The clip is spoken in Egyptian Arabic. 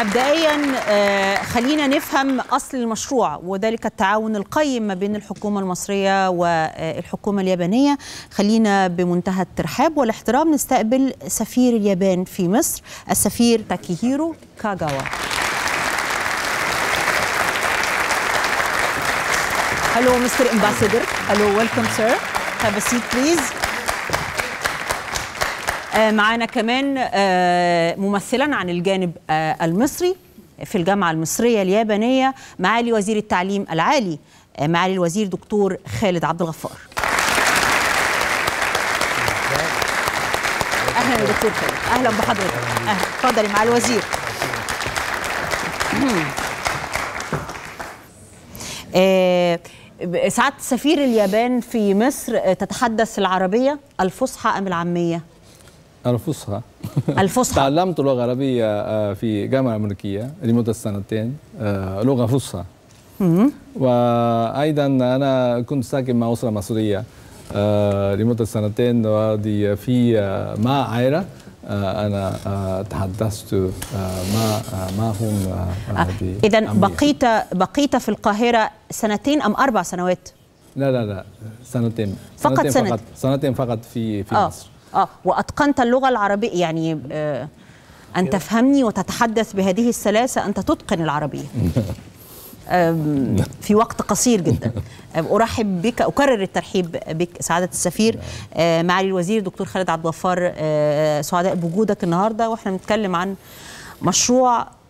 مبدئيا آه، خلينا نفهم اصل المشروع وذلك التعاون القيم ما بين الحكومه المصريه والحكومه اليابانيه خلينا بمنتهى الترحاب والاحترام نستقبل سفير اليابان في مصر السفير تاكيهيرو كاغاوا Hello, Mr. Ambassador. Hello, welcome, sir. Have a seat, please. آه، معانا كمان آه، ممثلا عن الجانب آه، المصري في الجامعة المصرية اليابانية معالي وزير التعليم العالي آه، معالي الوزير دكتور خالد عبد الغفار اهلا يا دكتور خالد اهلا بحضرتك اهلا اتفضلي مع الوزير آه، سعادة سفير اليابان في مصر آه، تتحدث العربية الفصحى أم العامية؟ الفصحى الفصحى تعلمت اللغة العربية آه، في جامعة أمريكية لمدة سنتين آه، لغة فصحى وأيضا أنا كنت ساكن مع أسرة مصرية آه، لمدة سنتين ودي في آه، مع عائلة آه، أنا آه، تحدثت آه، مع آه، معهم آه، آه، إذا بعامية. بقيت بقيت في القاهرة سنتين أم أربع سنوات؟ لا لا لا سنتين فقط سنتين سنة. فقط سنتين فقط في في آه مصر آه وأتقنت اللغة العربية يعني آه أن تفهمني وتتحدث بهذه السلاسة أنت تتقن العربية آم، في وقت قصير جدا آم، ارحب بك اكرر الترحيب بك سعاده السفير آه، معالي الوزير دكتور خالد عبد الغفار آه، سعداء بوجودك النهارده واحنا بنتكلم عن مشروع